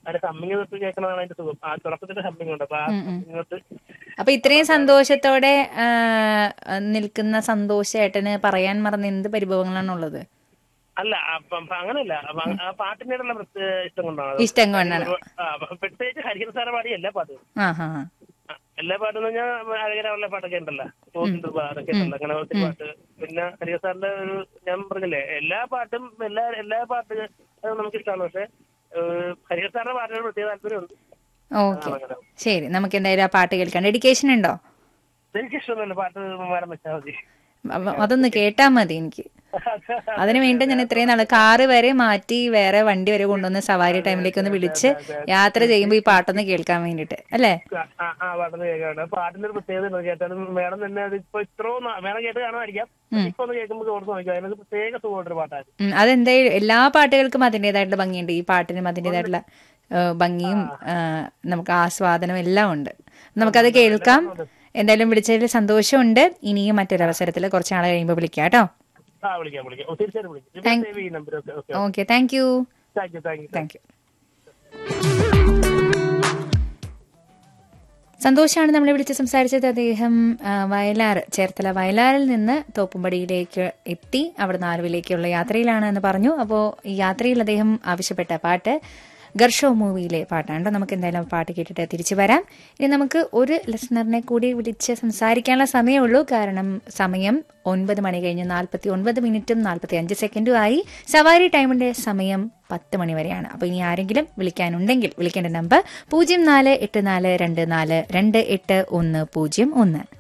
അതിന്റെ ഹമ്മിങ് തൊട്ട് കേൾക്കണതാണ് അതിന്റെ സുഖം ആ തുടക്കത്തിന്റെ ഹമ്മിങ് ഉണ്ട് അപ്പൊ ആ ഹമ്മിങ് തൊട്ട് അപ്പൊ ഇത്രയും സന്തോഷത്തോടെ ആ, നിൽക്കുന്ന സന്തോഷേട്ടന് പറയാൻ മറന്ന എന്ത് പരിഭവങ്ങളാണുള്ളത് അല്ല അപ്പൊ അപ്പൊ അങ്ങനെയല്ല അപ്പൊ ആ- ആ പാട്ടിനോടുള്ള പ്രത്യേക ഇഷ്ടം കൊണ്ടാണ് അത്. ഇഷ്ടം കൊണ്ടാണ് ആ, അപ്പൊ പ്രത്യേകിച്ച് ഹരിഹര സാറ് പാടിയ എല്ലാ പാട്ടും ആ ഹാ ഹാ. ആ, എല്ലാ പാട്ടെന്ന് പറഞ്ഞാൽ അഴകരാവുള്ള പാട്ടൊക്കെ ഉണ്ടല്ലോ തോന്നിന്റെ പാട്ടൊക്കെ ഉണ്ടല്ലോ അങ്ങനെ ഒത്തിരി പാട്ട് പിന്നെ ഹരിഹര സാറിന്റെ ഒരു ഞാൻ പറഞ്ഞില്ലേ എല്ലാ പാട്ടും എല്ലാ എല്ലാ പാട്ട് നമുക്ക് ഇഷ്ടമാണ് പക്ഷെ ഏഹ്, ഹരിഹര സാറിന്റെ പാട്ടിനോട് പ്രത്യേക താല്പര്യമുണ്ട് ഓക്കെ ശരി നമുക്ക് എന്തായാലും ആ പാട്ട് കേൾക്കാം ഡെഡിക്കേഷൻ ഉണ്ടോ എനിക്ക് ഇഷ്ടമൊന്നുമില്ല പാട്ട് മാഡം വെച്ചാൽ മതി അപ്പൊ അതൊന്ന് കേട്ടാ മതി എനിക്ക് അതിനു വേണ്ടി ഞാൻ ഇത്രയും നാള് കാറ് വരെ മാറ്റി വേറെ വണ്ടി വരെ കൊണ്ടുവന്ന് സവാരി ടൈമിലേക്ക് ഒന്ന് വിളിച്ച് യാത്ര ചെയ്യുമ്പോ ഈ പാട്ടൊന്ന് കേൾക്കാൻ വേണ്ടിട്ട് അല്ലേ ആ, ആ, ആ പാട്ടൊന്ന് കേൾക്കാണ് പാട്ടിന്റെ ഒരു പ്രത്യേകത ഉണ്ട് കേട്ടാലും മേഡം തന്നെ അത് ഇപ്പൊ ഇത്രയും നാ- മേഡം കേട്ട് കാണുമായിരിക്കാം ഇപ്പൊ ഒന്ന് കേൾക്കുമ്പോൾ ഓർത്ത് നോക്കിയോ അതിനൊരു പ്രത്യേക സുഖമുണ്ടൊരു പാട്ടാണ് ഉം, അതെന്തായാലും എല്ലാ പാട്ടുകൾക്കും അതിൻ്റെതായിട്ടുള്ള ഭംഗിയുണ്ട് ഈ പാട്ടിനും അതിൻ്റെതായിട്ടുള്ള ഏഹ്, ഭംഗിയും ആ, നമുക്ക് ആസ്വാദനവും എല്ലാം ഉണ്ട് നമുക്കത് കേൾക്കാം എന്തായാലും വിളിച്ചതിൽ സന്തോഷമുണ്ട് ഇനിയും മറ്റൊരവസരത്തിൽ കുറച്ച് നാൾ കഴിയുമ്പോൾ വിളിക്കാം കേട്ടോ ആ വിളിക്കാം വിളിക്കാം ഓ, തീർച്ചയായിട്ടും വിളിക്കാം ഇപ്പൊ സേവ് ഈ number okay okay okay thank you thank you thank you thank you സന്തോഷാണ് നമ്മളെ വിളിച്ച് സംസാരിച്ചത് അദ്ദേഹം ആ, വയലാർ ചേർത്തല വയലാറിൽ നിന്ന് തോപ്പുംപടിയിലേക്ക് എത്തി അവിടെ നാലുവിലേക്കുള്ള യാത്രയിലാണ് എന്ന് പറഞ്ഞു അപ്പോൾ ഈ യാത്രയിൽ അദ്ദേഹം ആവശ്യപ്പെട്ട പാട്ട് ഗർഷോ മൂവിയിലെ പാട്ടാണ് ട്ടോ. നമുക്ക് എന്തായാലും ആ പാട്ട് കേട്ടിട്ട് തിരിച്ചു വരാം ഇനി നമുക്ക് ഒരു ലിസണറിനെ കൂടി വിളിച്ച് സംസാരിക്കാനുള്ള സമയമുള്ളൂ കാരണം സമയം ഒൻപത് മണി കഴിഞ്ഞ് നാൽപ്പത്തി ഒൻപത് മിനിറ്റും നാൽപ്പത്തി അഞ്ച് സെക്കൻഡും ആയി സവാരി ടൈമിന്റെ സമയം പത്ത് മണി വരെയാണ് അപ്പോൾ ഇനി ആരെങ്കിലും വിളിക്കാനുണ്ടെങ്കിൽ വിളിക്കേണ്ട നമ്പർ പൂജ്യം നാല് എട്ട് നാല് രണ്ട് നാല് രണ്ട് എട്ട് ഒന്ന് പൂജ്യം ഒന്ന്